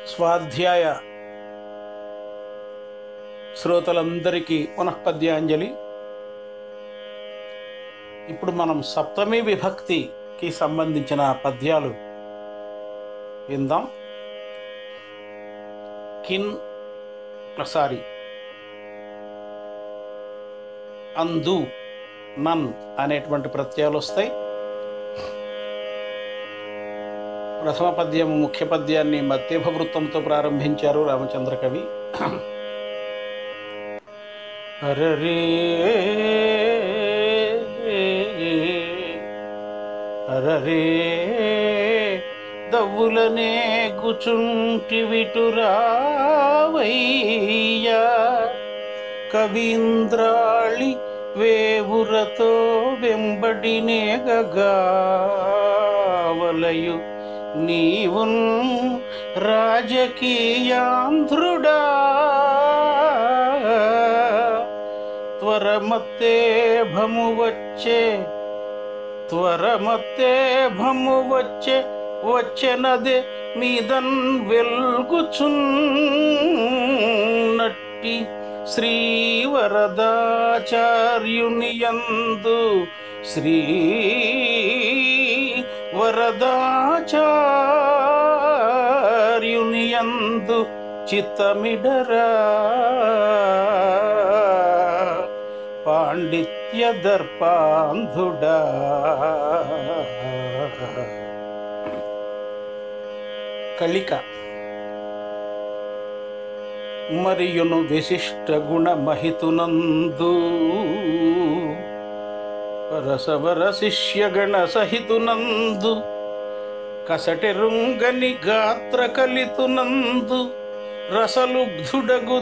స్వాధ్యాయ శ్రోతలందరికీ పునఃపద్యాంజలి ఇప్పుడు మనం సప్తమి విభక్తికి సంబంధించిన పద్యాలు విందాం కిన్ సారీ అందు నన్ అనేటువంటి ప్రత్యయాలు వస్తాయి ప్రథమ పద్యం ముఖ్య పద్యాన్ని మధ్యభ వృత్తంతో ప్రారంభించారు రామచంద్ర కవి అరరే అరరే దవ్వులనే గుచుంటి విటురావయ్యా కవీంద్రాళి వేవురతో వెంబడినే గగావలయు నీవున్ రాజకీయాంధ్రుడా త్వరమత్తే భము వచ్చే త్వరమత్తే భము వచ్చే వచ్చెనదే మీదన్ వెల్గుచున్నట్టి శ్రీవరదాచార్యుని యందు శ్రీ వరదాచార్యుని యందు చిత్తమిడరా పాండిత్య దర్పాంధుడా కళిక మరియును విశిష్ట గుణ మహితునందు పరసవర శిష్యగణ సహితునందు కసటి రుంగని గాత్ర కలితునందు రసలుబ్ధుడగు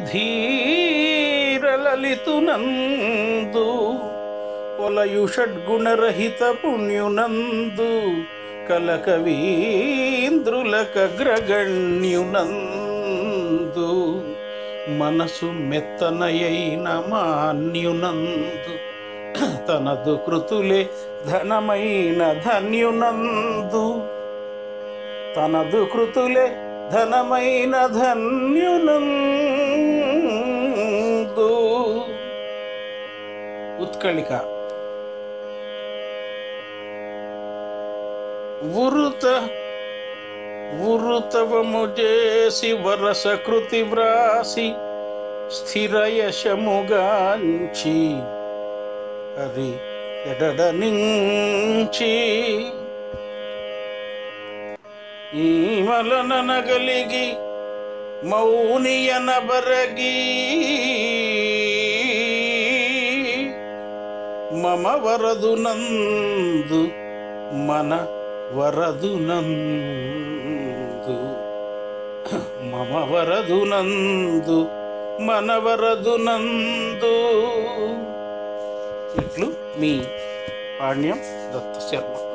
ధీరలలితునందు పొలయు షడ్గుణరహిత పుణ్యునందు కలకవీంద్రులకగ్రగణ్యునందు మనసు మెత్తనయైన మాన్యునందు తనదు కృతులే ధనమైన ధన్యునందు తనదు కృతులే ధనమైన ధన్యునందు ఉత్కళిక ఉరుత ఉరుతవము చేసి వరస కృతి వ్రాసి స్థిరయశముగాంచి అది ఎడడనించి ఈమలననగలిగి మౌనియనబరగి మమ వరదునందు మన వరదునందు మమ వరదునందు మన వరదునందు ఇట్లు మీ పాణ్యం దత్త శర్మ